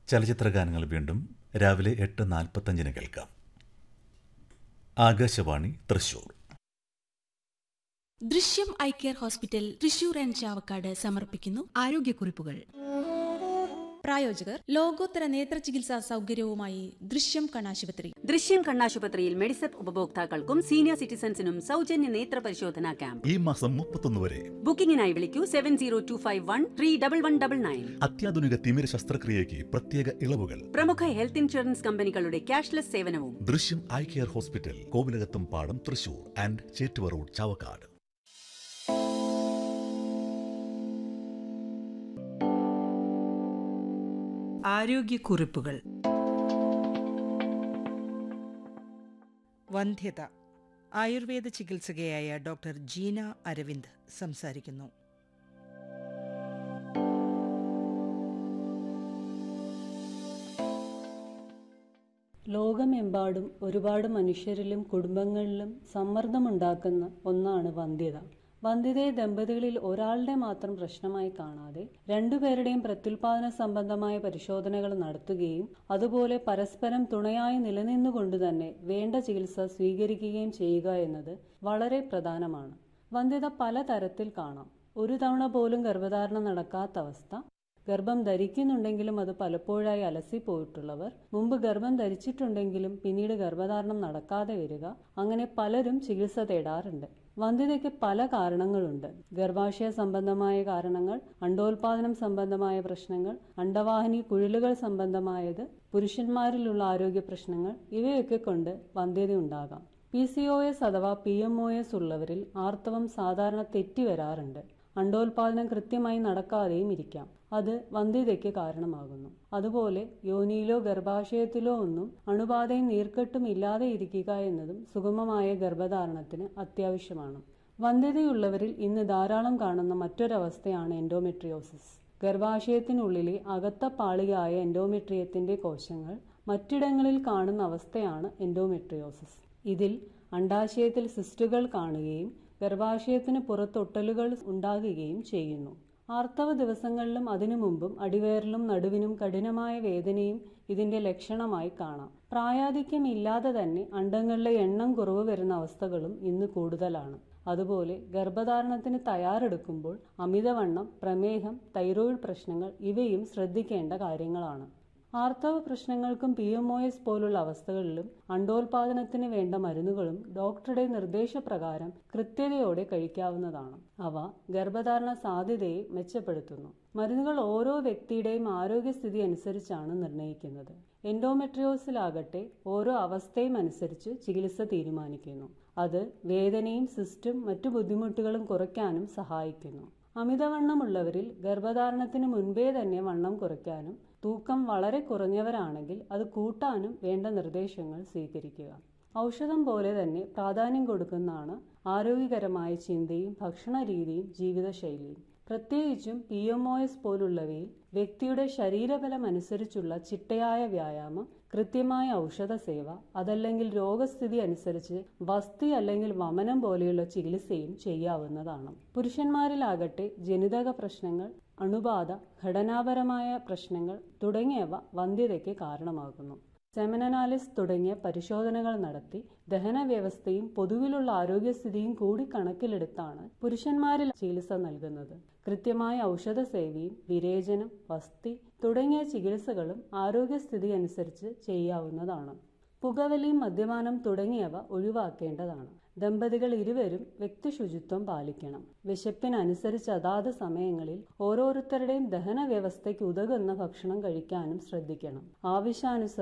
ചലച്ചിത്ര ഗാനങ്ങൾ വീണ്ടും രാവിലെ എട്ട് നാൽപ്പത്തഞ്ചിന് കേൾക്കാം Akashvani Thrissur Drishyam eye care hospital Thrissur and Chavakkad സമർപ്പിക്കുന്നു ആരോഗ്യക്കുറിപ്പുകൾ പ്രായോജകർ ലോകോത്തര നേത്ര ചികിത്സാ സൗകര്യവുമായി ദൃശ്യം കണ്ണാശുപത്രി ദൃശ്യം കണ്ണാശുപത്രിയിൽ മെഡിസെപ്പ് ഉപഭോക്താക്കൾക്കും സീനിയർ സിറ്റിസൺസിനും സൗജന്യ നേത്ര പരിശോധനാ ക്യാമ്പ് ഈ മാസം മുപ്പത്തൊന്ന് വരെ ബുക്കിംഗിനായി വിളിക്കൂ seven zero two five one three double one double nine അത്യാധുനിക തിമിര ശസ്ത്രക്രിയയ്ക്ക് പ്രത്യേക ഇളവുകൾ പ്രമുഖ ഹെൽത്ത് ഇൻഷുറൻസ് കമ്പനികളുടെ ക്യാഷ്ലെസ് സേവനവും ദൃശ്യം ഐ കെയർ ഹോസ്പിറ്റൽ കോവിലകത്തും പാടം തൃശൂർ ആൻഡ് ചേറ്റുവ റോഡ് ചാവക്കാട് ആരോഗ്യക്കുറിപ്പുകൾ വന്ധ്യത ആയുർവേദ ചികിത്സകയായ ഡോക്ടർ ജീന അരവിന്ദ് സംസാരിക്കുന്നു ലോകമെമ്പാടും ഒരുപാട് മനുഷ്യരിലും കുടുംബങ്ങളിലും സമ്മർദ്ദമുണ്ടാക്കുന്ന ഒന്നാണ് വന്ധ്യത വന്ധ്യതയെ ദമ്പതികളിൽ ഒരാളുടെ മാത്രം പ്രശ്നമായി കാണാതെ രണ്ടുപേരുടെയും പ്രത്യുൽപാദന സംബന്ധമായ പരിശോധനകൾ നടത്തുകയും അതുപോലെ പരസ്പരം തുണയായി നിലനിന്നുകൊണ്ട് തന്നെ വേണ്ട ചികിത്സ സ്വീകരിക്കുകയും ചെയ്യുക എന്നത് വളരെ പ്രധാനമാണ് വന്ധ്യത പലതരത്തിൽ കാണാം ഒരു തവണ പോലും ഗർഭധാരണം നടക്കാത്ത അവസ്ഥ ഗർഭം ധരിക്കുന്നുണ്ടെങ്കിലും അത് പലപ്പോഴായി അലസിപ്പോയിട്ടുള്ളവർ മുമ്പ് ഗർഭം ധരിച്ചിട്ടുണ്ടെങ്കിലും പിന്നീട് ഗർഭധാരണം നടക്കാതെ വരിക അങ്ങനെ പലരും ചികിത്സ തേടാറുണ്ട് വന്ധ്യതയ്ക്ക് പല കാരണങ്ങളുണ്ട് ഗർഭാശയ സംബന്ധമായ കാരണങ്ങൾ അണ്ടോൽപാദനം സംബന്ധമായ പ്രശ്നങ്ങൾ അണ്ടവാഹിനി കുഴലുകൾ സംബന്ധമായത് പുരുഷന്മാരിലുള്ള ആരോഗ്യ പ്രശ്നങ്ങൾ ഇവയൊക്കെ കൊണ്ട് വന്ധ്യത ഉണ്ടാകാം പി സി ഒ എസ് അഥവാ പി എം ഒ എസ് ഉള്ളവരിൽ ആർത്തവം സാധാരണ തെറ്റി വരാറുണ്ട് അണ്ടോൽപാദനം കൃത്യമായി നടക്കാതെയും ഇരിക്കാം അത് വന്ധ്യതയ്ക്ക് കാരണമാകുന്നു അതുപോലെ യോനിയിലോ ഗർഭാശയത്തിലോ ഒന്നും അണുബാധയും നീർക്കെട്ടും ഇല്ലാതെ ഇരിക്കുക എന്നതും സുഗമമായ ഗർഭധാരണത്തിന് അത്യാവശ്യമാണ് വന്ധ്യതയുള്ളവരിൽ ഇന്ന് ധാരാളം കാണുന്ന മറ്റൊരവസ്ഥയാണ് എൻഡോമെട്രിയോസിസ് ഗർഭാശയത്തിനുള്ളിലെ അകത്ത പാളിയായ എൻഡോമെട്രിയത്തിന്റെ കോശങ്ങൾ മറ്റിടങ്ങളിൽ കാണുന്ന അവസ്ഥയാണ് എൻഡോമെട്രിയോസിസ് ഇതിൽ അണ്ടാശയത്തിൽ സിസ്റ്റുകൾ കാണുകയും ഗർഭാശയത്തിന് പുറത്തൊട്ടലുകൾ ഉണ്ടാകുകയും ചെയ്യുന്നു ആർത്തവ ദിവസങ്ങളിലും അതിനു മുമ്പും അടിവയറിലും നടുവിനും കഠിനമായ വേദനയും ഇതിന്റെ ലക്ഷണമായി കാണാം പ്രായാധിക്യം ഇല്ലാതെ തന്നെ അണ്ടങ്ങളിലെ എണ്ണം കുറവ് വരുന്ന അവസ്ഥകളും ഇന്ന് കൂടുതലാണ് അതുപോലെ ഗർഭധാരണത്തിന് തയ്യാറെടുക്കുമ്പോൾ അമിതവണ്ണം പ്രമേഹം തൈറോയിഡ് പ്രശ്നങ്ങൾ ഇവയും ശ്രദ്ധിക്കേണ്ട കാര്യങ്ങളാണ് ആർത്തവ പ്രശ്നങ്ങൾക്കും പി എം ഒ എസ് പോലുള്ള അവസ്ഥകളിലും അണ്ടോൽപാദനത്തിന് വേണ്ട മരുന്നുകളും ഡോക്ടറുടെ നിർദ്ദേശപ്രകാരം കൃത്യതയോടെ കഴിക്കാവുന്നതാണ് അവ ഗർഭധാരണ സാധ്യതയെ മെച്ചപ്പെടുത്തുന്നു മരുന്നുകൾ ഓരോ വ്യക്തിയുടെയും ആരോഗ്യസ്ഥിതി അനുസരിച്ചാണ് നിർണ്ണയിക്കുന്നത് എൻഡോമെട്രിയോസിലാകട്ടെ ഓരോ അവസ്ഥയും അനുസരിച്ച് ചികിത്സ തീരുമാനിക്കുന്നു അത് വേദനയും സിസ്റ്റും മറ്റു ബുദ്ധിമുട്ടുകളും കുറയ്ക്കാനും സഹായിക്കുന്നു അമിതവണ്ണമുള്ളവരിൽ ഗർഭധാരണത്തിന് മുൻപേ തന്നെ വണ്ണം കുറയ്ക്കാനും തൂക്കം വളരെ കുറഞ്ഞവരാണെങ്കിൽ അത് കൂട്ടാനും വേണ്ട നിർദ്ദേശങ്ങൾ സ്വീകരിക്കുക ഔഷധം പോലെ തന്നെ പ്രാധാന്യം കൊടുക്കുന്നതാണ് ആരോഗ്യകരമായ ചിന്തയും ഭക്ഷണ രീതിയും ജീവിതശൈലിയും പ്രത്യേകിച്ചും പി എം ഒ എസ് പോലുള്ളവയിൽ വ്യക്തിയുടെ ശരീരബലം അനുസരിച്ചുള്ള ചിട്ടയായ വ്യായാമം കൃത്യമായ ഔഷധ സേവ അതല്ലെങ്കിൽ രോഗസ്ഥിതി അനുസരിച്ച് വസ്തി അല്ലെങ്കിൽ വമനം പോലെയുള്ള ചികിത്സയും ചെയ്യാവുന്നതാണ് പുരുഷന്മാരിലാകട്ടെ ജനിതക പ്രശ്നങ്ങൾ അണുബാധ ഘടനാപരമായ പ്രശ്നങ്ങൾ തുടങ്ങിയവ വന്ധ്യതയ്ക്ക് കാരണമാകുന്നു സെമനനാലിസ് തുടങ്ങിയ പരിശോധനകൾ നടത്തി ദഹന വ്യവസ്ഥയും പൊതുവിലുള്ള ആരോഗ്യസ്ഥിതിയും കൂടി കണക്കിലെടുത്താണ് പുരുഷന്മാരിൽ ചികിത്സ നൽകുന്നത് കൃത്യമായ ഔഷധ സേവയും വിരേചനം വസ്തി തുടങ്ങിയ ചികിത്സകളും ആരോഗ്യസ്ഥിതി അനുസരിച്ച് ചെയ്യാവുന്നതാണ് പുകവലിയും മദ്യപാനം തുടങ്ങിയവ ഒഴിവാക്കേണ്ടതാണ് ദമ്പതികൾ ഇരുവരും വ്യക്തി ശുചിത്വം പാലിക്കണം വിശപ്പിനനുസരിച്ച് അതാത് സമയങ്ങളിൽ ഓരോരുത്തരുടെയും ദഹന വ്യവസ്ഥയ്ക്ക് ഉതകുന്ന ഭക്ഷണം കഴിക്കാനും ശ്രദ്ധിക്കണം ആവശ്യാനുസരണം